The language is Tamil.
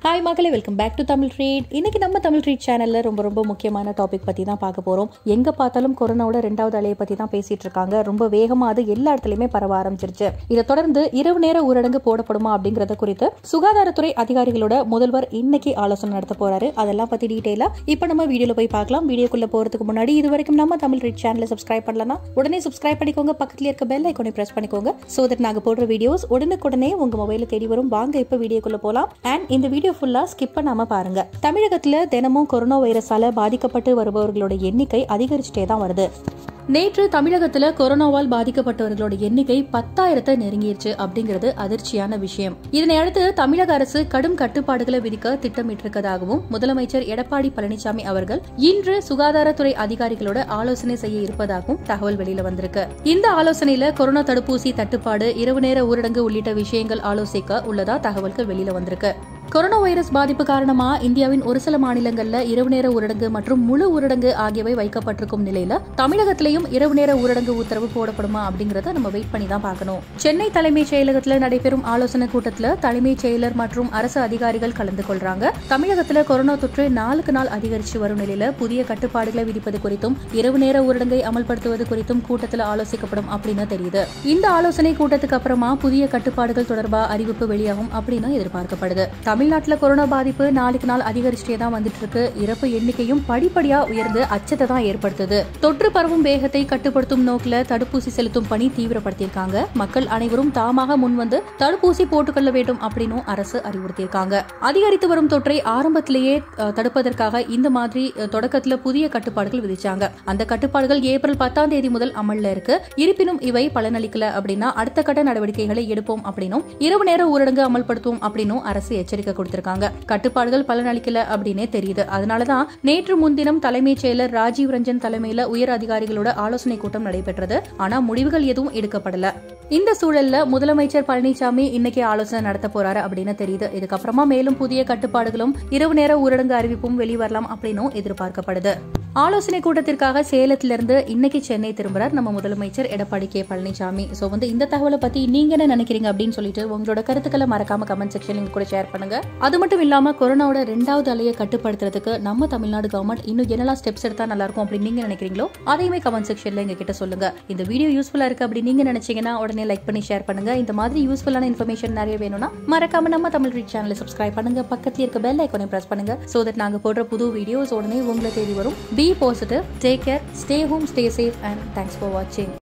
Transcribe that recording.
ஹாய் மக்களே welcome back to Tamil treat இன்னைக்கு நம்ம தமிழ் ட்ரீட் சேனல்ல ரொம்ப ரொம்ப முக்கியமான டாபிக் பத்தி தான் பார்க்க போறோம் எங்க பார்த்தாலும் கொரோனாவோட ரெண்டாவது அலையை பத்தி தான் பேசிட்டு இருக்காங்க ரொம்ப வேகமா அது எல்லா இடத்துலயுமே பரவ ஆரம்பிச்சிருச்சு இதை தொடர்ந்து இரவு நேர ஊரடங்கு போடப்படுமா அப்படிங்கறத குறித்து சுகாதாரத்துறை அதிகாரிகளோட முதல்வர் இன்னைக்கு ஆலோசனை நடத்த போறாரு அதெல்லாம் பத்தி டீடைலா இப்ப நம்ம வீடியோல போய் பார்க்கலாம் வீடியோக்குள்ள போறதுக்கு முன்னாடி இது வரைக்கும் நம்ம தமிழ் ட்ரீட் சேனலை சப்ஸ்கிரைப் பண்ணலனா உடனே சப்ஸ்கிரைப் பண்ணிக்கோங்க பக்கத்துல இருக்க பெல் ஐக்கோனை பிரஸ் பண்ணிக்கோங்க சோ தட் நாங்க போடுற வீடியோஸ் உடனுக்குடனே உங்க மொபைல தேடி வரும் வாங்க இப்ப வீடியோக்குள்ள போலாம் அண்ட் இந்த வீடியோ ஃபுல்லா ஸ்கிப் பண்ணாம பாருங்க தமிழகத்துல தினமும் கொரோனா வைரஸால பாதிக்கப்பட்டு வருபவர்களோட எண்ணிக்கை அதிகரிச்சுட்டே தான் வருது நேற்று தமிழகத்துல கொரோனாவால் பாதிக்கப்பட்டவர்களோட எண்ணிக்கை பத்தாயிரத்தை நெருங்கிருச்சு அப்படிங்கிறது அதிர்ச்சியான விஷயம் இதனை அடுத்து தமிழக அரசு கடும் கட்டுப்பாடுகளை விதிக்க திட்டமிட்டிருக்கதாகவும் முதலமைச்சர் எடப்பாடி பழனிசாமி அவர்கள் இன்று சுகாதாரத்துறை அதிகாரிகளோட ஆலோசனை செய்ய இருப்பதாகவும் தகவல் வெளியில வந்திருக்கு இந்த ஆலோசனையில கொரோனா தடுப்பூசி தட்டுப்பாடு இரவு நேர ஊரடங்கு உள்ளிட்ட விஷயங்கள் ஆலோசிக்க உள்ளதா தகவல்கள் வெளியில வந்திருக்கு கொரோனா வைரஸ் பாதிப்பு காரணமா இந்தியாவின் ஒரு சில மாநிலங்கள்ல இரவு நேர ஊரடங்கு மற்றும் முழு ஊரடங்கு ஆகியவை வைக்கப்பட்டிருக்கும் நிலையில தமிழகத்திலையும் இரவு நேர ஊரடங்கு உத்தரவு போடப்படுமா அப்படிங்கறத நம்ம வெயிட் பண்ணி தான் பார்க்கணும் சென்னை தலைமைச் செயலகத்துல நடைபெறும் ஆலோசனை கூட்டத்துல தலைமைச் செயலர் மற்றும் அரசு அதிகாரிகள் கலந்து கொள்றாங்க தமிழகத்துல கொரோனா தொற்று நாளுக்கு நாள் அதிகரிச்சு வரும் நிலையில புதிய கட்டுப்பாடுகளை விதிப்பது குறித்தும் இரவு நேர ஊரடங்கை அமல்படுத்துவது குறித்தும் கூட்டத்துல ஆலோசிக்கப்படும் அப்படின்னு தெரியுது இந்த ஆலோசனை கூட்டத்துக்கு அப்புறமா புதிய கட்டுப்பாடுகள் தொடர்பா அறிவிப்பு வெளியாகும் அப்படின்னு எதிர்பார்க்கப்படுது தமிழ்நாட்டுல கொரோனா பாதிப்பு நாளுக்கு நாள் அதிகரிச்சுட்டே தான் வந்துட்டு இருக்கு இறப்பு எண்ணிக்கையும் படிப்படியா உயர்ந்து அச்சத்தை தான் ஏற்படுத்துது தொற்று பரவும் வேகத்தை கட்டுப்படுத்தும் நோக்கில தடுப்பூசி செலுத்தும் பணி தீவிரப்படுத்தியிருக்காங்க மக்கள் அனைவரும் தாமாக முன்வந்து தடுப்பூசி போட்டுக்கொள்ள வேண்டும் அப்படின்னு அரசு அறிவுறுத்தியிருக்காங்க அதிகரித்து வரும் தொற்றை ஆரம்பத்திலேயே அஹ், தடுப்பதற்காக இந்த மாதிரி அஹ், தொடக்கத்துல புதிய கட்டுப்பாடுகள் விதிச்சாங்க அந்த கட்டுப்பாடுகள் ஏப்ரல் பத்தாம் தேதி முதல் அமல்ல இருக்கு இருப்பினும் இவை பலனளிக்கல அப்படின்னா அடுத்த கட்ட நடவடிக்கைகளை எடுப்போம் அப்படின்னும் இரவு நேர ஊரடங்கு அமல்படுத்துவோம் அப்படின்னும் அரசு எச்சரிக்கை கொடுத்திருக்காங்க கட்டுப்பாடுகள் பலனளிக்கல அப்படின்னே தெரியுது அதனாலதான் நேற்று முன்தினம் தலைமைச் செயலர் ராஜீவ் ரஞ்சன் தலைமையில உயர் அதிகாரிகளோட ஆலோசனை கூட்டம் நடைபெற்றது ஆனா முடிவுகள் எதுவும் எடுக்கப்படல இந்த சூழல்ல முதலமைச்சர் பழனிசாமி இன்னைக்கு ஆலோசனை நடத்த போறாரு அப்படின்னு தெரியுது இதுக்கப்புறமா மேலும் புதிய கட்டுப்பாடுகளும் இரவு நேர ஊரடங்கு அறிவிப்பும் வெளிவரலாம் அப்படின்னும் எதிர்பார்க்கப்படுது ஆலோசனை கூட்டத்திற்காக சேலத்திலிருந்து இன்னைக்கு சென்னை திரும்புறார் நம்ம முதலமைச்சர் எடப்பாடி கே பழனிசாமி சோ வந்து இந்த தகவலை பத்தி நீங்க என்ன நினைக்கிறீங்க அப்படின்னு சொல்லிட்டு உங்களோட கருத்துக்களை மறக்காம கமெண்ட் செக்ஷன் கூட ஷேர் பண்ணுங்க அது மட்டும் இல்லாம கொரோனாவோட ரெண்டாவது அலையை கட்டுப்படுத்துறதுக்கு நம்ம தமிழ்நாடு கவர்மெண்ட் இன்னும் என்னெல்லாம் ஸ்டெப்ஸ் எடுத்தா நல்லா இருக்கும் அப்படின்னு நீங்க நினைக்கிறீங்களோ அதையுமே கமெண்ட் செக்ஷன்ல எங்க கிட்ட சொல்லுங்க இந்த வீடியோ யூஸ்ஃபுல்லா இருக்கு அப்படி நீங்க நினைச்சீங்கன்னா உடனே லைக் பண்ணி ஷேர் பண்ணுங்க இந்த மாதிரி யூஸ்ஃபுல்லான இன்ஃபர்மேஷன் நிறைய வேணும்னா மறக்காம நம்ம தமிழ் ரீச் சேனலை சப்ஸ்கிரைப் பண்ணுங்க பக்கத்துல இருக்க பெல் ஐக்கானை பிரஸ் பண்ணுங்க சோ தட் நாங்க போடுற புது வீடியோஸ் உடனே உங்களை தேடி வரும் be positive take care stay home stay safe and thanks for வாட்சிங்